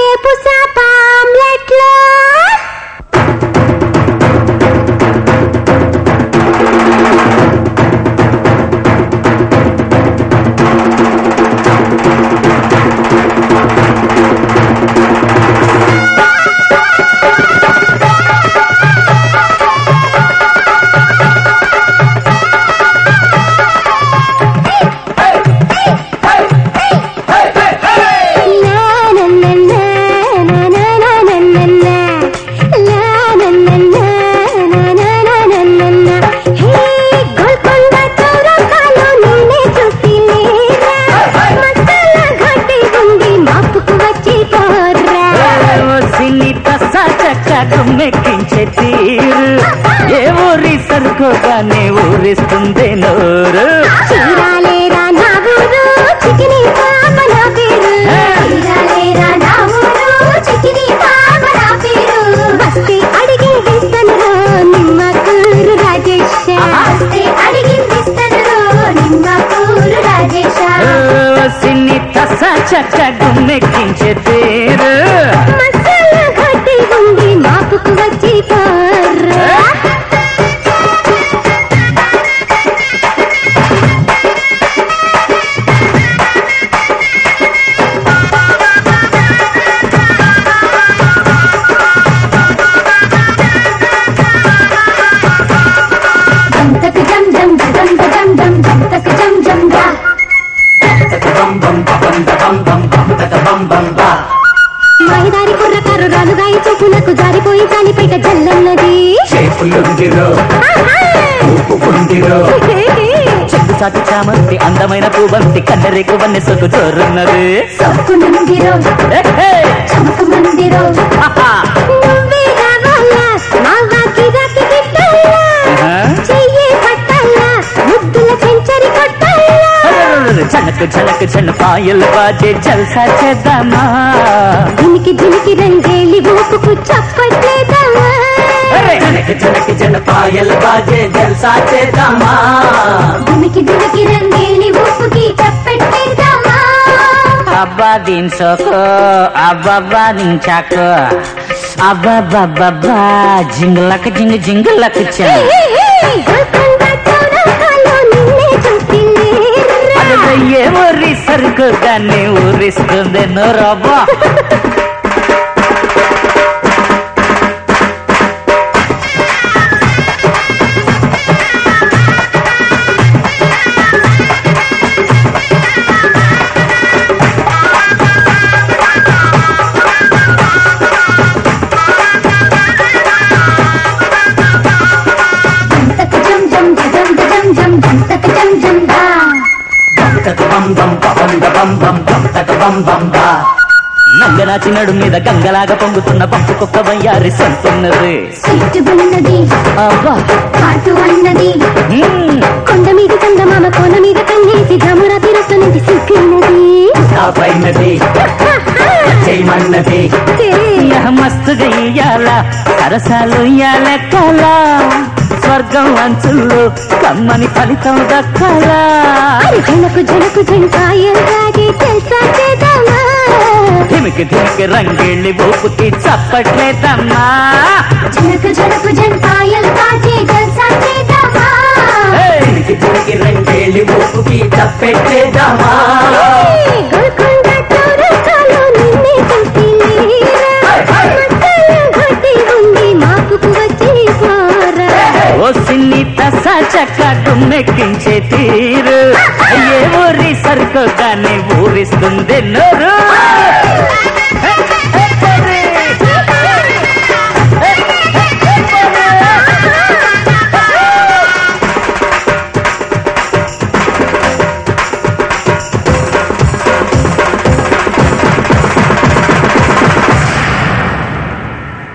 రేపు సాపామ్లెట్లో సిన్ని తసా చక్క గుమ్మెక్కించే తీరు ఏ ఊరి సరుకోగానే ఊరిస్తుంది నోరు అడిగి ఇస్తాను నిమ్మ కూరు రాజేష్ అడిగింది ఇస్తాను నిమ్మ కూరు రాజేష్ ఓ, సిన్ని తసా చక్క గుమ్మెక్కించే తీరు మసాలా ఘాటి ఉంది మాపుకు వచ్చి పోర్రా జం తక జం జం జం జం జం జం తక జం జం జా మైదారి కుర్రకారు రాలుగాయి చూపునకు జారిపోయి జాలిపేట జల్లన్నది చేపులుందిరో ఆహా! ఉప్పుకుందిరో చెట్టు సాటి చామంతి అందమైన పూవంతి కన్నెరేకు వన్నె సొగ్గు చోరున్నది సొక్కునుందిరో ఏ, హే! చమకమందిరో ఆహా! నువ్వే రావాలా మావాకి రాకి గిట్టాలా ఆహా. చెయ్యి పట్టాలా ముద్దుల సెంచరీ కొట్టాలా అరెరెరెరె, చనకు చనకు చన పాయలు బాజే జల్సా చేద్దామా దినికి దినికి రంగేలి ఊపుకు చప్పట్లేదమ్మా అరే! జనకి జనకి జన పాయల్ బాజే జల్సా చేద్దామా దినికి దినికి రంగేలి ఊపుకి చప్పట్లేదమ్మా అబ్బా దీని సోకు అబ్బబ్బా దించాకు అబ్బబ్బబ్బబ్బా జింగులక జింగు జింగులక చా గోల్కొండ చౌరస్తాలో నిన్నే చూసిలేరా. అదే ఏ ఊరి సరుకు దాన్ని ఊరిస్తుంది నోరబ్బా తక జం జం జం జం జం జం తక జం జం దా. తక బం బం బం బం బం బం తక బం బం బా నంగనాచి నడు మీద గంగలాగా పొంగుతున్న పంపు కుక్క వయ్యారి సంతున్నది సిట్టుగున్నది అబ్బా కాటు అన్నది హ్మ్. కొండ మీద చందమామ కోన మీద కన్నేసి గముర తిరసనిది సిగ్గున్నది ఆ పైనది చేయమన్నది యహ మస్తుగా ఇయ్యాల సరసాలు ఇయ్యాల కల స్వర్గం అంచుల్లో కమ్మని ఫలితం దక్కాలా అరి జనకు జనకు జంకాయలు రాగే తెలుసా చేద్దామా ధిమికి ధిమికి రంగేళ్ళి ఊపుకి చప్పట్లేదమ్మా జనకు జనకు జంకాయలు రాగే తెలుసా చేద్దామా ఏయ్! తిరిగి తిరిగి రంగేలి ఊపుకి తప్పెట్టేద్దామా గోల్కొండ చౌరస్తాలో నిన్నే చూసిలేరా. మసాలా ఘాటి ఉంది మాపుకు వచ్చి పోరా ఓ సిన్ని తసా చక్క గుమ్మెక్కించే తీరు ఏ ఊరి సరుకు దాన్ని ఊరిస్తుంది నోరు Hey!